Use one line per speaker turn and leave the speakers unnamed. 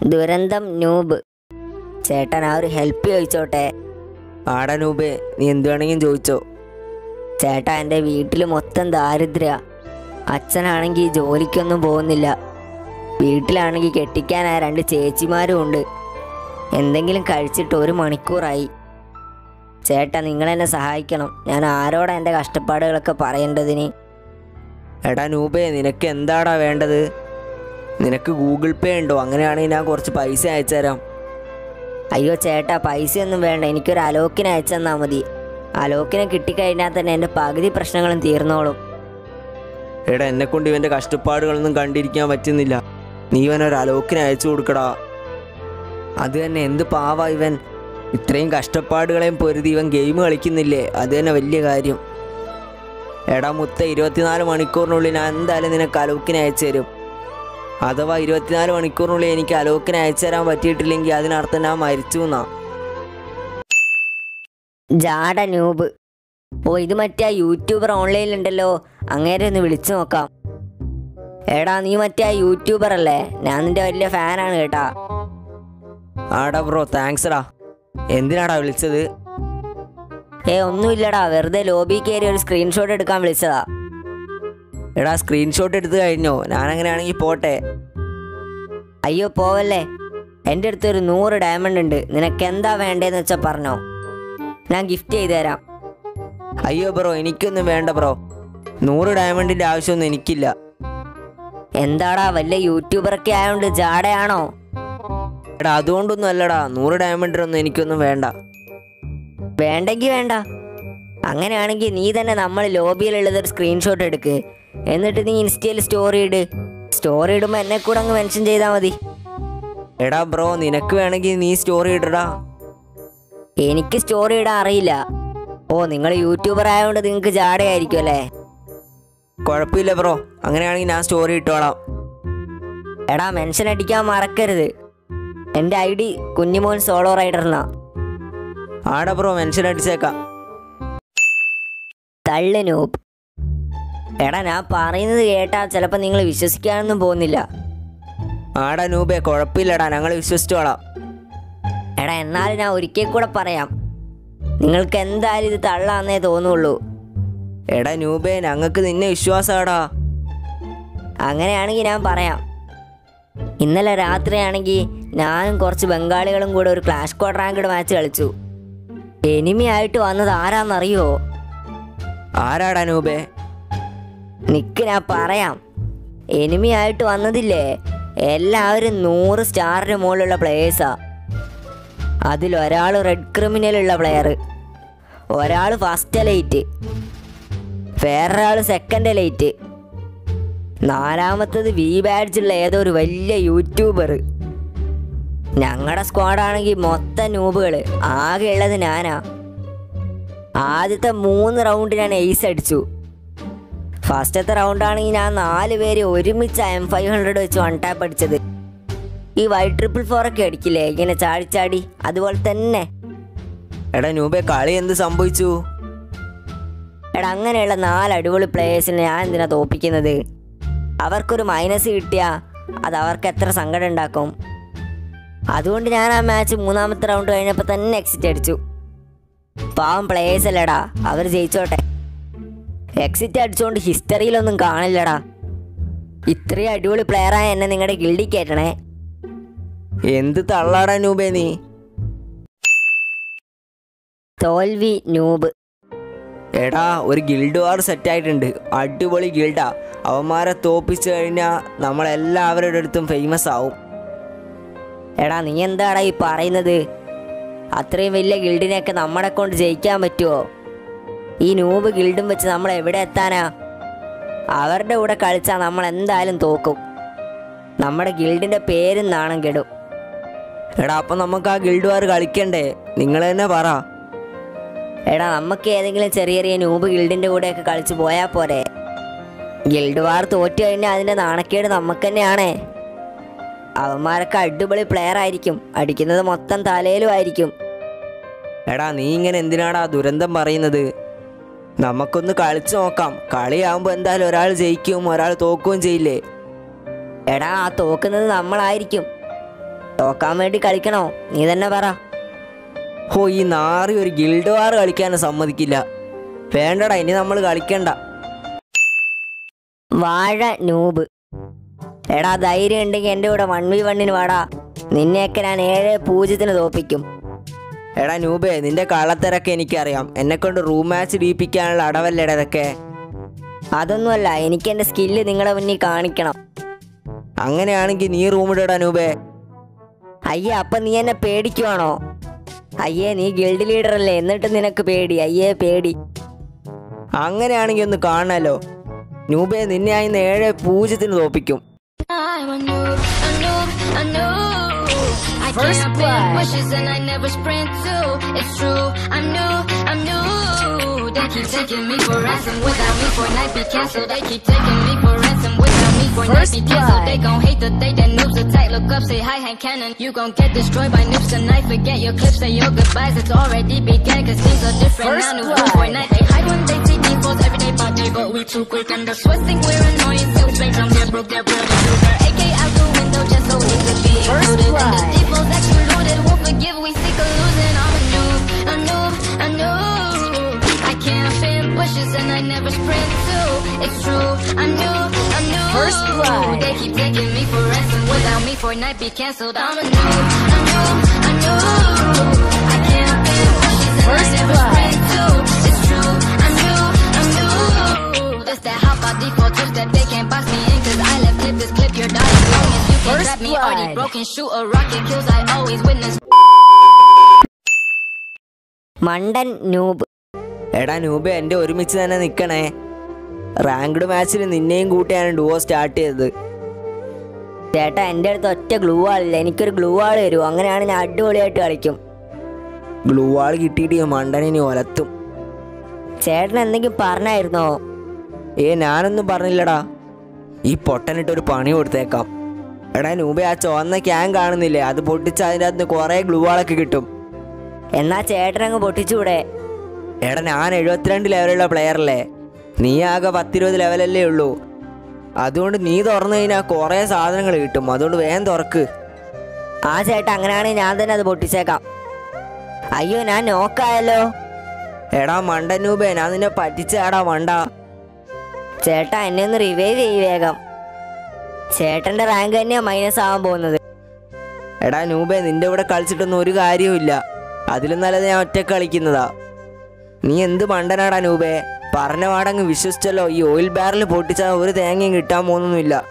ദുരന്തം നൂബ് ചേട്ടൻ ആ ഒരു ഹെൽപ്പ് ചോദിച്ചോട്ടെ
ആടാ നൂബേ നീ എന്ത് വേണമെങ്കിലും ചോദിച്ചോ
ചേട്ടാ എൻ്റെ വീട്ടിൽ മൊത്തം ദാരിദ്ര്യ അച്ഛനാണെങ്കിൽ ജോലിക്കൊന്നും പോകുന്നില്ല വീട്ടിലാണെങ്കിൽ കെട്ടിക്കാനായ രണ്ട് ചേച്ചിമാരും ഉണ്ട് എന്തെങ്കിലും കഴിച്ചിട്ട് ഒരു മണിക്കൂറായി ചേട്ടാ നിങ്ങളെന്നെ സഹായിക്കണം ഞാൻ ആരോടാ എൻ്റെ കഷ്ടപ്പാടുകളൊക്കെ പറയേണ്ടതിന്
എടാ നൂബേ നിനക്ക് എന്താടാ വേണ്ടത് നിനക്ക് ഗൂഗിൾ പേ ഉണ്ടോ അങ്ങനെയാണെങ്കിൽ ഞാൻ കുറച്ച് പൈസ അയച്ചു തരാം
അയ്യോ ചേട്ടാ പൈസയൊന്നും വേണ്ട എനിക്കൊരു അലോക്കിനെ അയച്ചെന്നാൽ മതി അലോക്കിനെ കിട്ടിക്കഴിഞ്ഞാൽ തന്നെ എൻ്റെ പകുതി പ്രശ്നങ്ങളും തീർന്നോളും
എടാ എന്നെ കൊണ്ട് ഇവൻ്റെ കഷ്ടപ്പാടുകളൊന്നും കണ്ടിരിക്കാൻ പറ്റുന്നില്ല നീ ഇവനൊരു അലോക്കിന് അയച്ചു കൊടുക്കടാ അത് തന്നെ എന്ത് പാവാ ഇവൻ ഇത്രയും കഷ്ടപ്പാടുകളെയും പൊരുതി ഇവൻ ഗെയിം കളിക്കുന്നില്ലേ അത് തന്നെ വലിയ കാര്യം എടാ മുത്ത ഇരുപത്തിനാല് മണിക്കൂറിനുള്ളിൽ ഞാൻ എന്തായാലും നിനക്ക് അലോക്കിന് അയച്ചു തരും അഥവാ ഇരുപത്തിനാല് മണിക്കൂറിനുള്ളിൽ എനിക്ക് അലോക്കിന് അയച്ചു തരാൻ പറ്റിയിട്ടില്ലെങ്കിൽ അതിനർത്ഥം ഞാൻ മരിച്ചു എന്നാ
ജാട നൂബ് ഓ ഇത് മറ്റേ ആ യൂട്യൂബർ ഓൺലൈനിലുണ്ടല്ലോ അങ്ങേരെ ഒന്ന് വിളിച്ചു നോക്കാം എടാ നീ മറ്റേ ആ യൂട്യൂബർ അല്ലേ ഞാൻ നിന്റെ വലിയ ഫാനാണ് കേട്ടാ
ആടാ ബ്രോ താങ്ക്സ് ഡാ എന്തിനാടാ വിളിച്ചത്
ഏ ഒന്നുമില്ലടാ വെറുതെ ലോബി കയറി ഒരു സ്ക്രീൻഷോട്ട് എടുക്കാൻ വിളിച്ചതാ
എടാ സ്ക്രീൻഷോട്ട് എടുത്ത് കഴിഞ്ഞോ ഞാൻ അങ്ങനെയാണെങ്കിൽ പോട്ടെ
അയ്യോ പോവല്ലേ എൻ്റെ അടുത്ത് ഒരു നൂറ് ഡയമണ്ട് ഉണ്ട് നിനക്ക് എന്താ വേണ്ടതെന്ന് വെച്ചാൽ പറഞ്ഞോ ഞാൻ ഗിഫ്റ്റ് ചെയ്തു തരാം
അയ്യോ ബ്രോ എനിക്കൊന്നും വേണ്ട ബ്രോ നൂറ് ഡയമണ്ടിന്റെ ആവശ്യമൊന്നും എനിക്കില്ല
എന്താടാ വലിയ യൂട്യൂബറൊക്കെ ആയതുകൊണ്ട് ജാടയാണോ
എടാ അതുകൊണ്ടൊന്നും അല്ലടാ നൂറ് ഡയമണ്ടിനൊന്നും എനിക്കൊന്നും വേണ്ട
വേണ്ടെങ്കിൽ വേണ്ട അങ്ങനെയാണെങ്കിൽ നീ തന്നെ നമ്മൾ ലോബിയിലുള്ളത് ഒരു സ്ക്രീൻഷോട്ട് എടുക്ക് എന്നിട്ട് നീ ഇൻസ്റ്റയിൽ സ്റ്റോറി ഇട് സ്റ്റോറി ഇടുമ്പോൾ എന്നെ കൂടെ അങ്ങ് മെൻഷൻ ചെയ്താൽ മതി
എടാ ബ്രോ നിനക്ക് വേണമെങ്കിൽ നീ സ്റ്റോറി ഇടടാ
എനിക്ക് സ്റ്റോറി ഇടാൻ അറിയില്ല ഓ നിങ്ങൾ യൂട്യൂബർ ആയതുകൊണ്ട് നിങ്ങൾക്ക് ജാടയായിരിക്കും അല്ലേ
കുഴപ്പമില്ല ബ്രോ അങ്ങനെയാണെങ്കിൽ ഞാൻ സ്റ്റോറി ഇട്ടോളാം
എടാ മെൻഷൻ അടിക്കാൻ മറക്കരുത് എൻ്റെ I D Kunjimon solo rider എന്നാ
ആടാ ബ്രോ മെൻഷൻ അടിച്ചേക്കാം
തള്ളു നൂപ്പ് എടാ ഞാൻ പറയുന്നത് കേട്ടാൽ ചിലപ്പോൾ നിങ്ങൾ വിശ്വസിക്കാനൊന്നും പോകുന്നില്ല
ആടാ നൂബേ കുഴപ്പമില്ലടാ ഞങ്ങൾ വിശ്വസിച്ചോളാം
എടാ എന്നാലും ഞാൻ ഒരിക്കൽ കൂടെ പറയാം നിങ്ങൾക്ക് എന്തായാലും ഇത് തള്ളാന്നേ തോന്നുള്ളൂ
എടാ നൂബേ ഞങ്ങൾക്ക് നിന്നെ വിശ്വാസമാടാ
അങ്ങനെയാണെങ്കിൽ ഞാൻ പറയാം ഇന്നലെ രാത്രിയാണെങ്കിൽ ഞാനും കുറച്ച് ബംഗാളികളും കൂടെ ഒരു ക്ലാഷ് കോഡ് റാങ്കഡ് മാച്ച് കളിച്ചു എനിമി ആയിട്ട് വന്നത് ആരാന്നറിയോ
ആരാടാ നൂബേ
നിക്ക് ഞാൻ പറയാം എനിമി ആയിട്ട് വന്നതില്ലേ എല്ലാവരും നൂറ് സ്റ്റാറിന് മുകളിലുള്ള പ്ലേയേഴ്സാ അതിലൊരാൾ റെഡ് ക്രിമിനലുള്ള പ്ലെയർ ഒരാൾ ഫസ്റ്റ് ലൈറ്റ് വേറൊരാൾ സെക്കൻഡ് ലൈറ്റ് നാലാമത്തത് വി ബാഡ്ജുള്ള ഏതോ ഒരു വലിയ യൂട്യൂബർ ഞങ്ങളുടെ സ്ക്വാഡാണെങ്കിൽ മൊത്തം നൂബുകൾ ആകെ ഉള്ളത് ഞാനാ ആദ്യത്തെ മൂന്ന് റൗണ്ട് ഞാൻ എയ്സ് അടിച്ചു ഫസ്റ്റത്തെ റൗണ്ടാണെങ്കിൽ ഞാൻ നാല് പേര് ഒരുമിച്ച് എം ഫൈവ് ഹൺഡ്രഡ് വെച്ച് വൺ ടാപ്പ് അടിച്ചത് ഈ വൈറ്റ് ട്രിപ്പിൾ ഫോർ ഒക്കെ അടിക്കില്ലേ ഇങ്ങനെ ചാടി ചാടി അതുപോലെ തന്നെ
എടാ നൂബേ കളി എന്ത് സംഭവിച്ചു
എടാ അങ്ങനെയുള്ള നാല് അടിപൊളി പ്ലേയേഴ്സിനെ ഞാൻ എന്തിനാ തോപ്പിക്കുന്നത് അവർക്കൊരു മൈനസ് കിട്ടിയാ അത് അവർക്ക് എത്ര സങ്കടം ഉണ്ടാക്കും അതുകൊണ്ട് ഞാൻ ആ മാച്ച് മൂന്നാമത്തെ റൗണ്ട് കഴിഞ്ഞപ്പോൾ തന്നെ എക്സിറ്റ് അടിച്ചു പാവം പ്ലേയേഴ്സ് അല്ലടാ അവർ ജയിച്ചോട്ടെ എക്സിറ്റ് അടിച്ചുകൊണ്ട് ഹിസ്റ്ററിയിലൊന്നും കാണില്ലടാ ഇത്രയും അടിപൊളി പ്ലെയറായ എന്നെ നിങ്ങളുടെ ഗിൽഡിൽ കയറ്റണേ
എന്ത് തള്ളാടാ നൂബേ നീ
തോൽവി നൂബ്
എടാ ഒരു ഗിൽഡ് വാർ സെറ്റായിട്ടുണ്ട് അടിപൊളി ഗിൽഡാ അവന്മാരെ തോപ്പിച്ചു കഴിഞ്ഞാൽ നമ്മളെല്ലാവരുടെ അടുത്തും ഫേമസ് ആവും
എടാ നീ എന്താടാ ഈ പറയുന്നത് അത്രയും വലിയ ഗിൽഡിനെയൊക്കെ നമ്മളെ കൊണ്ട് ജയിക്കാൻ പറ്റുമോ ഈ നൂബ് ഗിൽഡും വെച്ച് നമ്മൾ എവിടെ എത്താനാ അവരുടെ കൂടെ കളിച്ചാൽ നമ്മൾ എന്തായാലും തോക്കും നമ്മുടെ ഗിൽഡിന്റെ പേരും നാണം കെടും
എടാ അപ്പം നമുക്ക് ആ ഗിൽഡ് വാർ കളിക്കണ്ടേ നിങ്ങൾ തന്നെ പറ
എടാ നമുക്ക് ഏതെങ്കിലും ചെറിയ ചെറിയ നൂബ് ഗിൽഡിന്റെ കൂടെയൊക്കെ കളിച്ച് പോയാൽ പോരെ ഗിൽഡ് വാർ തോറ്റു കഴിഞ്ഞാൽ അതിന്റെ നാണക്കേട് നമുക്ക് തന്നെയാണേ അവന്മാരൊക്കെ അടിപൊളി പ്ലെയർ ആയിരിക്കും അടിക്കുന്നത് മൊത്തം തലയിലും ആയിരിക്കും
എടാ നീ ഇങ്ങനെ എന്തിനാടാ ദുരന്തം പറയുന്നത് നമുക്കൊന്ന് കളിച്ചു നോക്കാം കളിയാകുമ്പോൾ എന്തായാലും ഒരാൾ ജയിക്കും ഒരാൾ തോക്കുകയും ചെയ്യില്ലേ
എടാ ആ തോക്കുന്നത് നമ്മളായിരിക്കും തോക്കാൻ വേണ്ടി കളിക്കണോ നീ തന്നെ പറ
ഹോ ഈ നാറി ഒരു ഗിൽഡ് വാർ കളിക്കാനും സമ്മതിക്കില്ല വേണ്ടടാ ഇനി നമ്മൾ കളിക്കണ്ട
വാഴ നൂബ് എടാ ധൈര്യം ഉണ്ടെങ്കിൽ എൻ്റെ കൂടെ വൺ വി വണ്ണിന് വാടാ നിന്നെയൊക്കെ ഞാൻ ഏഴ് പൂജ്യത്തിന് തോപ്പിക്കും
എടാ നൂബേ നിന്റെ കള്ളത്തിരക്കെ എനിക്കറിയാം എന്നെ കൊണ്ട് റൂം മാച്ച് ഡീപ്പിക്കാനുള്ള അടവല്ലേടാ ഇതൊക്കെ
അതൊന്നുമല്ല എനിക്ക് എൻ്റെ സ്കില്ല് നിങ്ങളുടെ മുന്നിൽ കാണിക്കണം
അങ്ങനെയാണെങ്കിൽ നീ റൂമിടാ നൂബേ
അയ്യേ അപ്പം നീ എന്നെ പേടിക്കുവാണോ അയ്യേ നീ ഗിൽഡ് ലീഡർ അല്ലേ എന്നിട്ട് നിനക്ക് പേടി അയ്യേ പേടി
അങ്ങനെയാണെങ്കിൽ ഒന്ന് കാണാലോ നൂബേ നിന്നെ ആയിന്ന് ഏഴ് പൂജ്യത്തിന് തോപ്പിക്കും
I'm a noob, a noob, a noob. I
First
can't
blood.
bend bushes and I never sprint too. It's true, I'm new, I'm new. They keep taking me for ransom without me for night be cancelled. They keep taking me for ransom without me for night be cancelled. They gon' hate the day that noobs attack. Look up, say hi, hand cannon. You gon' get destroyed by noobs tonight. Forget your clips, say your goodbyes. It's already began, cause things are different
First
now. Noobs
blood.
do for night. They hide when they take defaults every day by day, but we too quick. And the sweat think we're annoying. So straight from their broke, their brother shooter. AK out the window just so we could be
First
included. And
blood.
the defaults excluded. Won't forgive, we seek a losing. I'm a noob, a noob, a noob. I can't bend bushes and I never sprint too. It's true, I'm new, I'm new.
First blood.
They keep taking me for ransom without me for night be cancelled. I'm a noob, a noob, a noob. I can't bend bushes and
First
I never
blood.
sprint too. It's true, I'm new, I'm new. This that hop by default twist that they can't box me in cause I left clip this clip your dog as long as you can
First
trap me. Already
blood.
broken, shoot a rocket kills. I always witness.
മണ്ടൻ noob
എടാ നൂബേ എൻ്റെ ഒരുമിച്ച് തന്നെ നിൽക്കണേ ranked മാച്ചിൽ നിന്നെയും കൂട്ടിയാണ് ഡുവോ സ്റ്റാർട്ട് ചെയ്തത്
ചേട്ടാ എൻ്റെ അടുത്ത് ഒറ്റ ഗ്ലൂ ആളില്ല എനിക്കൊരു ഗ്ലൂ ആൾ തരുമോ അങ്ങനെയാണ് ഞാൻ അടിപൊളിയായിട്ട് കളിക്കും
ഗ്ലൂ വാൾ കിട്ടിയിട്ട് ഈ മണ്ടനെ ഇനി ഒലത്തും
ചേട്ടൻ എന്തെങ്കിലും പറഞ്ഞായിരുന്നോ
ഏ ഞാനൊന്നും പറഞ്ഞില്ലടാ ഈ പൊട്ടനിട്ട് ഒരു പണി കൊടുത്തേക്കാം എടാ നൂബേ ആ ചുവന്ന ക്യാൻ കാണുന്നില്ലേ അത് പൊട്ടിച്ച് അതിൻ്റെ അകത്ത് കുറേ ഗ്ലൂ വാളൊക്കെ കിട്ടും
എന്നാ ചേട്ടൻ അങ്ങ് പൊട്ടിച്ചൂടെ
എടാ ഞാൻ എഴുപത്തിരണ്ട് ലെവലുള്ള പ്ലെയറല്ലേ നീ ആകെ പത്തിരുപത് ലെവലല്ലേ ഉള്ളൂ അതുകൊണ്ട് നീ തുറന്നു കഴിഞ്ഞാൽ കുറേ സാധനങ്ങൾ കിട്ടും അതുകൊണ്ട് വേഗം തുറക്ക്
ആ ചേട്ടാ അങ്ങനെയാണെങ്കിൽ ഞാൻ തന്നെ അത് പൊട്ടിച്ചേക്കാം അയ്യോ ഞാൻ നോക്കായല്ലോ
എടാ മണ്ട നൂബേ ഞാൻ നിന്നെ പറ്റിച്ചാടാ മണ്ട
ചേട്ടാ എന്നെ ഒന്ന് റിവൈവ് ചെയ്യ് വേഗം ചേട്ടന്റെ റാങ്ക് തന്നെയാ മൈനസ് ആവാൻ പോകുന്നത്
എടാ നൂബേ നിന്റെ ഇവിടെ കളിച്ചിട്ടൊന്നും ഒരു കാര്യവുമില്ല അതിലും നല്ലത് ഞാൻ ഒറ്റ കളിക്കുന്നതാ നീ എന്ത് മണ്ടനാടാ നൂബേ പറഞ്ഞ പാടങ്ങ് വിശ്വസിച്ചല്ലോ ഈ ഓയിൽ ബാരൽ പൊട്ടിച്ചാൽ ഒരു തേങ്ങയും കിട്ടാൻ പോകുന്നൊന്നുമില്ല